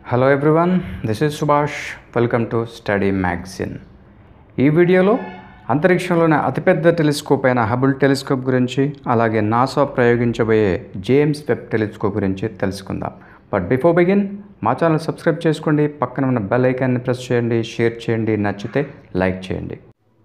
hello everyone this is Subhash welcome to study magazine ఈ వీడియోలో అంతరిక్షంలోని అతిపెద్ద టెలిస్కోప్ అయిన హబుల్ టెలిస్కోప్ గురించి అలాగే నాసా ప్రయోగించబోయే జేమ్స్ వెబ్ టెలిస్కోప్ గురించి తెలుసుకుందాం బట్ బిఫోర్ బిగిన్ మా ఛానల్ సబ్స్క్రైబ్ చేసుకోండి పక్కన ఉన్న బెల్ ఐకాన్ని ప్రెస్ చేయండి షేర్ చేయండి నచ్చితే లైక్ చేయండి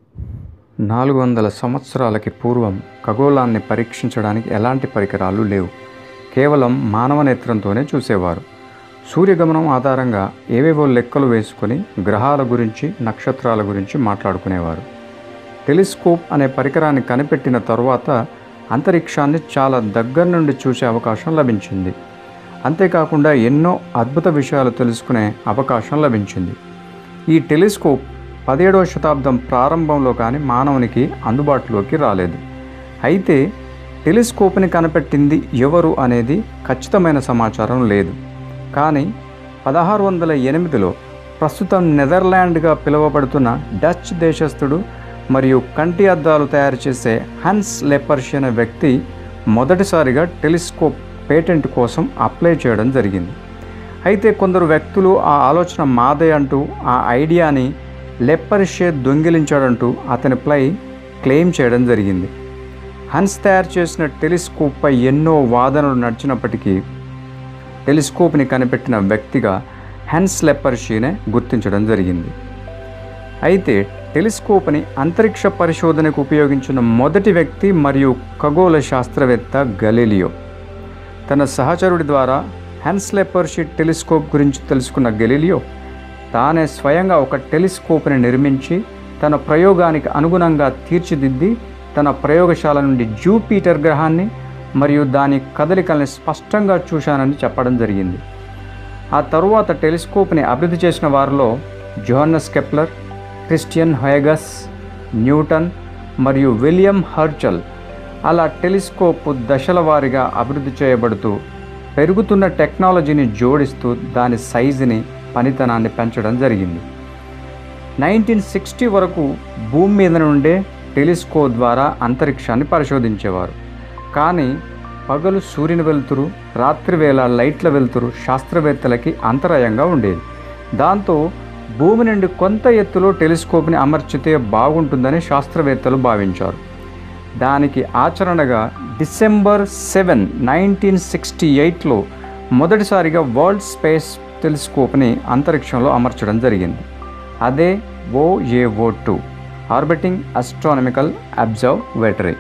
నాలుగు వందల సంవత్సరాలకి పూర్వం ఖగోళాన్ని పరీక్షించడానికి ఎలాంటి పరికరాలు లేవు కేవలం మానవ నేత్రంతోనే చూసేవారు సూర్యగమనం ఆధారంగా ఏవేవో లెక్కలు వేసుకొని గ్రహాల గురించి నక్షత్రాల గురించి మాట్లాడుకునేవారు టెలిస్కోప్ అనే పరికరాన్ని కనిపెట్టిన తరువాత అంతరిక్షాన్ని చాలా దగ్గర నుండి చూసే అవకాశం లభించింది అంతేకాకుండా ఎన్నో అద్భుత విషయాలు తెలుసుకునే అవకాశం లభించింది ఈ టెలిస్కోప్ పదిహేడవ శతాబ్దం ప్రారంభంలో కానీ మానవునికి అందుబాటులోకి రాలేదు అయితే టెలిస్కోప్ని కనిపెట్టింది ఎవరు అనేది ఖచ్చితమైన సమాచారం లేదు కానీ పదహారు వందల ఎనిమిదిలో ప్రస్తుతం నెదర్లాండ్గా పిలువబడుతున్న డచ్ దేశస్థుడు మరియు కంటి అద్దాలు తయారు చేసే హన్స్ లెపర్షి అనే వ్యక్తి మొదటిసారిగా టెలిస్కోప్ పేటెంట్ కోసం అప్లై చేయడం జరిగింది అయితే కొందరు వ్యక్తులు ఆ ఆలోచన మాదే అంటూ ఆ ఐడియాని లెప్పర్షే దొంగిలించాడంటూ అతనిపై క్లెయిమ్ చేయడం జరిగింది హన్స్ తయారు చేసిన టెలిస్కోప్పై ఎన్నో వాదనలు నడిచినప్పటికీ టెలిస్కోప్ని కనిపెట్టిన వ్యక్తిగా హెన్స్ లెప్పర్షీనే గుర్తించడం జరిగింది అయితే టెలిస్కోప్ని అంతరిక్ష పరిశోధనకు ఉపయోగించిన మొదటి వ్యక్తి మరియు ఖగోళ శాస్త్రవేత్త గలీలియో తన సహచరుడి ద్వారా హెన్స్ లెప్పర్షీ టెలిస్కోప్ గురించి తెలుసుకున్న గెలీలియో తానే స్వయంగా ఒక టెలిస్కోప్ని నిర్మించి తన ప్రయోగానికి అనుగుణంగా తీర్చిదిద్ది తన ప్రయోగశాల నుండి జూపిటర్ గ్రహాన్ని మరియు దాని కదలికల్ని స్పష్టంగా చూశానని చెప్పడం జరిగింది ఆ తరువాత టెలిస్కోప్ని అభివృద్ధి చేసిన వారిలో జోహన్నస్ కెప్లర్ క్రిస్టియన్ హయగస్ న్యూటన్ మరియు విలియం హర్చల్ అలా టెలిస్కోప్ దశల వారీగా అభివృద్ధి చేయబడుతూ పెరుగుతున్న టెక్నాలజీని జోడిస్తూ దాని సైజుని పనితనాన్ని పెంచడం జరిగింది నైన్టీన్ సిక్స్టీ వరకు భూమి మీద నుండే టెలిస్కోప్ ద్వారా అంతరిక్షాన్ని పరిశోధించేవారు కానీ పగలు సూర్యుని వెలుతురు రాత్రివేళ లైట్ల వెలుతురు శాస్త్రవేత్తలకి అంతరాయంగా ఉండేది దాంతో భూమి నుండి కొంత ఎత్తులో టెలిస్కోప్ని అమర్చితే బాగుంటుందని శాస్త్రవేత్తలు భావించారు దానికి ఆచరణగా డిసెంబర్ సెవెన్ నైన్టీన్ సిక్స్టీ ఎయిట్లో మొదటిసారిగా వరల్డ్ స్పేస్ టెలిస్కోప్ని అంతరిక్షంలో అమర్చడం జరిగింది అదే OAO two orbiting astronomical observatory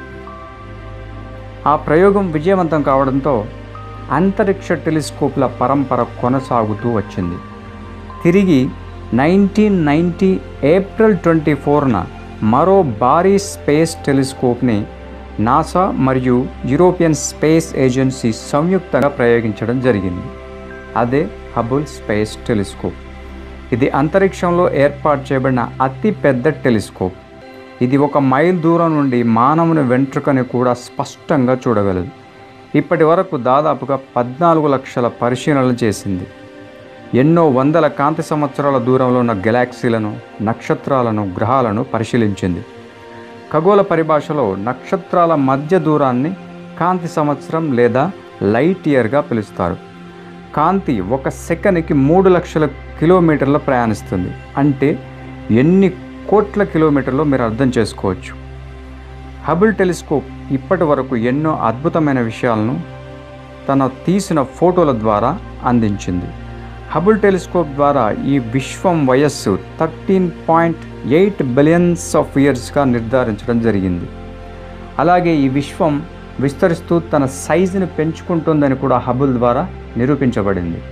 ఆ ప్రయోగం విజయవంతం కావడంతో అంతరిక్ష టెలిస్కోప్ల పరంపర కొనసాగుతూ వచ్చింది తిరిగి నైన్టీన్ నైంటీ ఏప్రిల్ ట్వంటీ ఫోర్న మరో భారీ స్పేస్ టెలిస్కోప్ని నాసా మరియు యూరోపియన్ స్పేస్ ఏజెన్సీ సంయుక్తంగా ప్రయోగించడం జరిగింది అదే హబుల్ స్పేస్ టెలిస్కోప్ ఇది అంతరిక్షంలో ఏర్పాటు చేయబడిన అతి పెద్ద టెలిస్కోప్ ఇది ఒక మైల్ దూరం నుండి మానవుని వెంట్రుకని కూడా స్పష్టంగా చూడగలదు ఇప్పటి వరకు దాదాపుగా పద్నాలుగు లక్షల పరిశీలనలు చేసింది ఎన్నో వందల కాంతి సంవత్సరాల దూరంలో ఉన్న గెలాక్సీలను నక్షత్రాలను గ్రహాలను పరిశీలించింది ఖగోళ పరిభాషలో నక్షత్రాల మధ్య దూరాన్ని కాంతి సంవత్సరం లేదా లైట్ ఇయర్గా పిలుస్తారు కాంతి ఒక సెకండ్కి మూడు లక్షల కిలోమీటర్ల ప్రయాణిస్తుంది అంటే ఎన్ని కోట్ల కిలోమీటర్లో మీరు అర్థం చేసుకోవచ్చు హబుల్ టెలిస్కోప్ ఇప్పటి వరకు ఎన్నో అద్భుతమైన విషయాలను తన తీసిన ఫోటోల ద్వారా అందించింది హబుల్ టెలిస్కోప్ ద్వారా ఈ విశ్వం వయస్సు thirteen point eight billions of ఇయర్స్గా నిర్ధారించడం జరిగింది అలాగే ఈ విశ్వం విస్తరిస్తూ తన సైజుని పెంచుకుంటుందని కూడా హబుల్ ద్వారా నిరూపించబడింది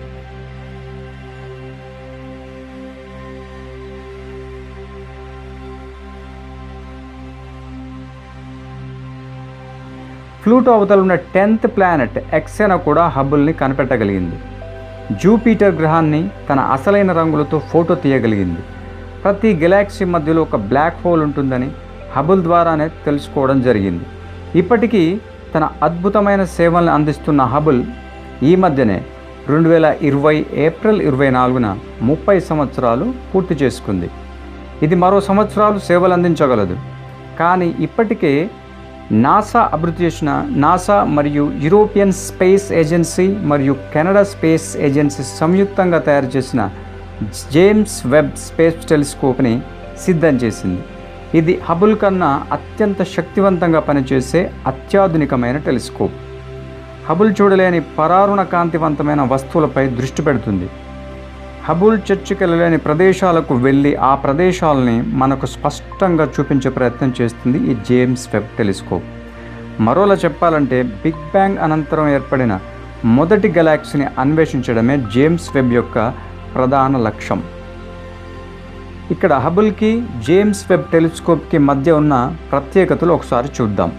ఫ్లూటో అవతల ఉన్న టెన్త్ ప్లానెట్ ఎక్సెనా కూడా హబుల్ని కనిపెట్టగలిగింది జూపిటర్ గ్రహాన్ని తన అసలైన రంగులతో ఫోటో తీయగలిగింది ప్రతి గెలాక్సీ మధ్యలో ఒక బ్లాక్ హోల్ ఉంటుందని హబుల్ ద్వారానే తెలుసుకోవడం జరిగింది ఇప్పటికీ తన అద్భుతమైన సేవలను అందిస్తున్న హబుల్ ఈ మధ్యనే రెండు వేల ఇరవై ఏప్రిల్ ఇరవై నాలుగున ముప్పై సంవత్సరాలు పూర్తి చేసుకుంది ఇది మరో సంవత్సరాలు సేవలు అందించగలదు కానీ ఇప్పటికే నాసా అభివృద్ధి చేసిన నాసా మరియు యూరోపియన్ స్పేస్ ఏజెన్సీ మరియు కెనడా స్పేస్ ఏజెన్సీ సంయుక్తంగా తయారు చేసిన జేమ్స్ వెబ్ స్పేస్ టెలిస్కోప్ని సిద్ధం చేసింది ఇది హబుల్ కన్నా అత్యంత శక్తివంతంగా పనిచేసే అత్యాధునికమైన టెలిస్కోప్ హబుల్ చూడలేని పరారుణ కాంతివంతమైన వస్తువులపై దృష్టి పెడుతుంది హబుల్ చర్చికెళ్ళలేని ప్రదేశాలకు వెళ్ళి ఆ ప్రదేశాలని మనకు స్పష్టంగా చూపించే ప్రయత్నం చేస్తుంది ఈ జేమ్స్ వెబ్ టెలిస్కోప్ మరోలా చెప్పాలంటే బిగ్ బ్యాంగ్ అనంతరం ఏర్పడిన మొదటి గెలాక్సీని అన్వేషించడమే జేమ్స్ వెబ్ యొక్క ప్రధాన లక్ష్యం ఇక్కడ హబుల్కి జేమ్స్ వెబ్ టెలిస్కోప్కి మధ్య ఉన్న ప్రత్యేకతలు ఒకసారి చూద్దాం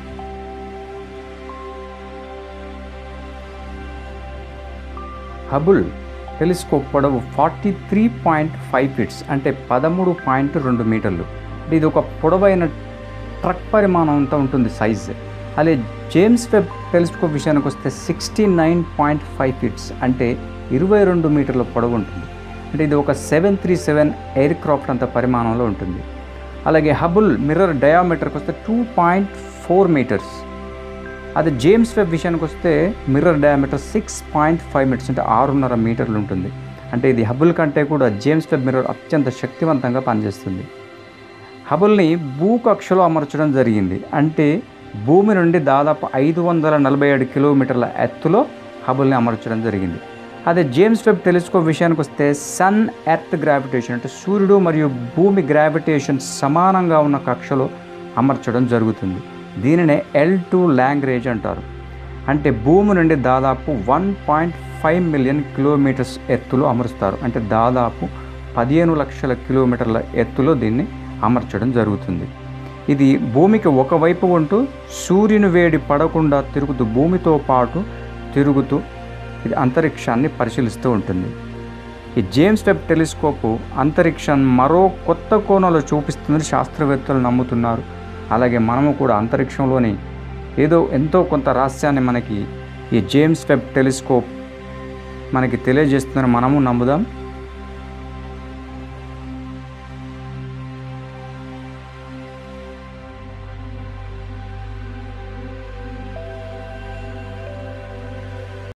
హబుల్ టెలిస్కోప్ పొడవు forty three point five feets అంటే పదమూడు పాయింట్ రెండు మీటర్లు అంటే ఇది ఒక పొడవైన ట్రక్ పరిమాణం అంతా ఉంటుంది సైజ్ అలాగే జేమ్స్ వెబ్ టెలిస్కోప్ విషయానికి వస్తే sixty nine point five feets అంటే ఇరవై రెండు మీటర్ల పొడవు ఉంటుంది అంటే ఇది ఒక seven three seven aircraft అంత పరిమాణంలో ఉంటుంది అలాగే హబుల్ మిర్రర్ డయామీటర్కి వస్తే టూ పాయింట్ ఫోర్ మీటర్స్ అదే జేమ్స్ వెబ్ విషయానికి వస్తే mirror diameter six point five metres అంటే ఆరున్నర మీటర్లు ఉంటుంది అంటే ఇది హబుల్ కంటే కూడా జేమ్స్ వెబ్ మిర్రర్ అత్యంత శక్తివంతంగా పనిచేస్తుంది హబుల్ని భూకక్షలో అమర్చడం జరిగింది అంటే భూమి నుండి దాదాపు ఐదు వందల నలభై ఏడు కిలోమీటర్ల ఎత్తులో హబుల్ని అమర్చడం జరిగింది అదే జేమ్స్ వెబ్ టెలిస్కోప్ విషయానికి వస్తే సన్ ఎర్త్ గ్రావిటేషన్ అంటే సూర్యుడు మరియు భూమి గ్రావిటేషన్ సమానంగా ఉన్న కక్షలో అమర్చడం జరుగుతుంది దీనినే ఎల్ టూ లాంగ్రేజ్ అంటారు అంటే భూమి నుండి దాదాపు one point five million kilometres ఎత్తులో అమరుస్తారు అంటే దాదాపు పదిహేను లక్షల కిలోమీటర్ల ఎత్తులో దీన్ని అమర్చడం జరుగుతుంది ఇది భూమికి ఒకవైపు ఉంటూ సూర్యుని వేడి పడకుండా తిరుగుతూ భూమితో పాటు తిరుగుతూ ఇది అంతరిక్షాన్ని పరిశీలిస్తూ ఉంటుంది ఈ జేమ్స్ వెబ్ టెలిస్కోపు అంతరిక్షాన్ని మరో కొత్త కోణంలో చూపిస్తుందని శాస్త్రవేత్తలు నమ్ముతున్నారు అలాగే మనము కూడా అంతరిక్షంలోని ఏదో ఎంతో కొంత రహస్యాన్ని మనకి ఈ జేమ్స్ వెబ్ టెలిస్కోప్ మనకి తెలియజేస్తుందని మనము నమ్ముదాం